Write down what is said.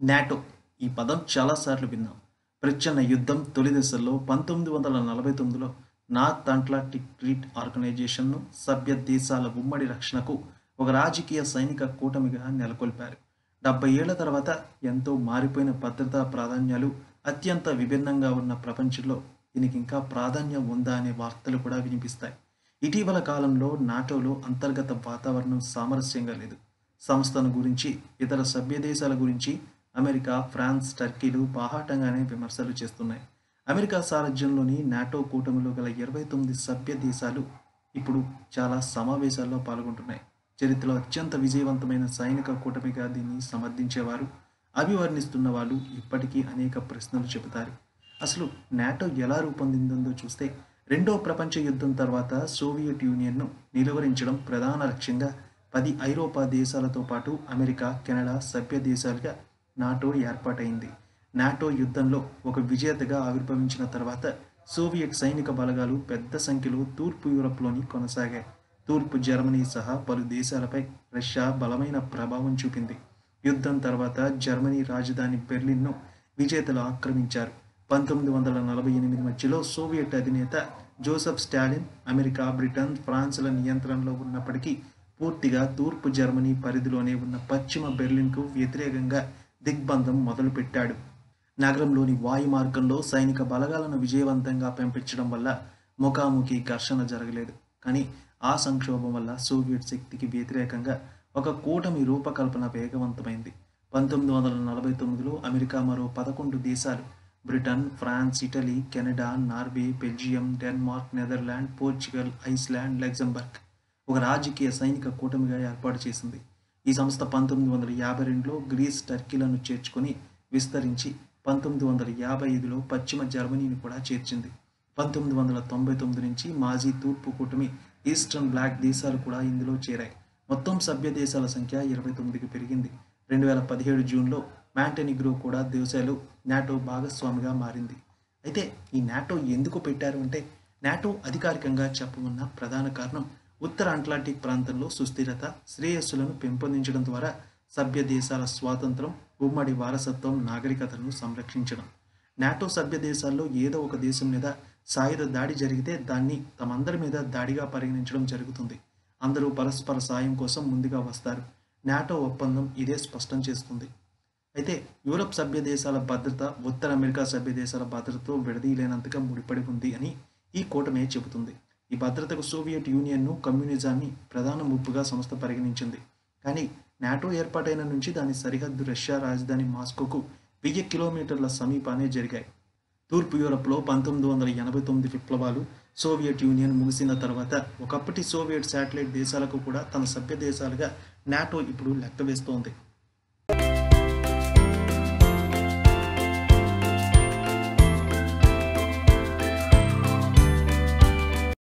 NATO ఈ పదం చాలాసార్లు విన్నాం ప్రచ్ఛన్న యుద్ధం తొలి దశల్లో పంతొమ్మిది వందల నలభై తొమ్మిదిలో నార్త్ అట్లాంటిక్ ట్రీట్ ఆర్గనైజేషన్ను సభ్య దేశాల ఉమ్మడి రక్షణకు ఒక రాజకీయ సైనిక కూటమిగా నెలకొల్పారు డెబ్బై ఏళ్ల తర్వాత ఎంతో మారిపోయిన భద్రతా ప్రాధాన్యాలు అత్యంత విభిన్నంగా ఉన్న ప్రపంచంలో దీనికి ఇంకా ప్రాధాన్యం ఉందా అనే వార్తలు కూడా వినిపిస్తాయి ఇటీవల కాలంలో నాటోలో అంతర్గత వాతావరణం సామరస్యంగా లేదు సంస్థను గురించి ఇతర సభ్య దేశాల గురించి అమెరికా ఫ్రాన్స్ టర్కీలు బాహాటంగానే విమర్శలు చేస్తున్నాయి అమెరికా సారథ్యంలోని నాటో కూటమిలో గల ఇరవై తొమ్మిది సభ్య దేశాలు ఇప్పుడు చాలా సమావేశాల్లో పాల్గొంటున్నాయి చరిత్రలో అత్యంత విజయవంతమైన సైనిక కూటమిగా దీన్ని సమర్థించేవారు అభివర్ణిస్తున్న వాళ్ళు ఇప్పటికీ అనేక ప్రశ్నలు చెబుతారు అసలు నాటో ఎలా రూపొందిందో చూస్తే రెండో ప్రపంచ యుద్ధం తర్వాత సోవియట్ యూనియన్ను నిలువరించడం ప్రధాన లక్ష్యంగా పది ఐరోపా దేశాలతో పాటు అమెరికా కెనడా సభ్య దేశాలుగా నాటో ఏర్పాటైంది నాటో యుద్ధంలో ఒక విజేతగా ఆవిర్భవించిన తర్వాత సోవియట్ సైనిక బలగాలు పెద్ద సంఖ్యలో తూర్పు యూరప్లోని కొనసాగాయి తూర్పు జర్మనీ సహా పలు దేశాలపై రష్యా బలమైన ప్రభావం చూపింది యుద్ధం తర్వాత జర్మనీ రాజధాని బెర్లిన్ను విజేతలు ఆక్రమించారు పంతొమ్మిది వందల నలభై ఎనిమిది మధ్యలో సోవియట్ అధినేత జోసెఫ్ స్టాలిన్ అమెరికా బ్రిటన్ ఫ్రాన్స్ల నియంత్రణలో ఉన్నప్పటికీ పూర్తిగా తూర్పు జర్మనీ పరిధిలోనే ఉన్న పశ్చిమ బెర్లిన్కు వ్యతిరేకంగా దిగ్బంధం మొదలుపెట్టాడు నగరంలోని వాయు మార్గంలో సైనిక బలగాలను విజయవంతంగా పంపించడం వల్ల ముఖాముఖి ఘర్షణ జరగలేదు కానీ ఆ సంక్షోభం వల్ల సోవియట్ శక్తికి వ్యతిరేకంగా ఒక కూటమి రూపకల్పన వేగవంతమైంది పంతొమ్మిది వందల నలభై తొమ్మిదిలో అమెరికా మరో పదకొండు దేశాలు Britain France Italy Canada Norway Belgium Denmark Netherland Portugal Iceland Luxembourg ఒక రాజకీయ సైనిక కూటమిగా ఏర్పాటు చేసింది ఈ సంస్థ పంతొమ్మిది వందల యాభై రెండులో గ్రీస్ టర్కీలను చేర్చుకొని విస్తరించి పంతొమ్మిది వందల యాభై ఐదులో పశ్చిమ జర్మనీని కూడా చేర్చింది పంతొమ్మిది వందల తొంభై తొమ్మిది నుంచి మాజీ తూర్పు కూటమి ఈస్టర్న్ బ్లాక్ దేశాలు కూడా ఇందులో చేరాయి మొత్తం సభ్య దేశాల సంఖ్య ఇరవై తొమ్మిదికి పెరిగింది రెండు వేల పదిహేడు జూన్లో మ్యాంటెనిగ్రో కూడా దేశాలు నాటో భాగస్వామిగా మారింది అయితే ఈ నాటో ఎందుకు పెట్టారు అంటే నాటో అధికారికంగా చెప్పమన్న ప్రధాన కారణం ఉత్తర అట్లాంటిక్ ప్రాంతంలో సుస్థిరత శ్రేయస్సులను పెంపొందించడం ద్వారా సభ్య దేశాల స్వాతంత్రం ఉమ్మడి వారసత్వం నాగరికతను సంరక్షించడం నాటో సభ్య దేశాల్లో ఏదో ఒక దేశం మీద సాయుధ దాడి జరిగితే దాన్ని తమందరి మీద దాడిగా పరిగణించడం జరుగుతుంది అందరూ పరస్పర సాయం కోసం ముందుగా వస్తారు నాటో ఒప్పందం ఇదే స్పష్టం చేస్తుంది అయితే యూరప్ సభ్య దేశాల భద్రత ఉత్తర అమెరికా సభ్య దేశాల భద్రతతో విడదీయలేనంతగా ముడిపడి ఉంది అని ఈ కూటమే చెబుతుంది ఈ భద్రతకు సోవియట్ యూనియన్ను కమ్యూనిజాన్ని ప్రధాన ముప్పుగా సంస్థ పరిగణించింది కానీ నాటో ఏర్పాటైన నుంచి దాని సరిహద్దు రష్యా రాజధాని మాస్కోకు వెయ్యి కిలోమీటర్ల సమీపానే జరిగాయి తూర్పు యూరప్లో పంతొమ్మిది వందల ఎనభై తొమ్మిది విప్లవాలు సోవియట్ యూనియన్ ముగిసిన తర్వాత ఒకప్పటి సోవియట్ శాటిలైట్ దేశాలకు కూడా తన సభ్య దేశాలుగా నాటో ఇప్పుడు లెక్క వేస్తోంది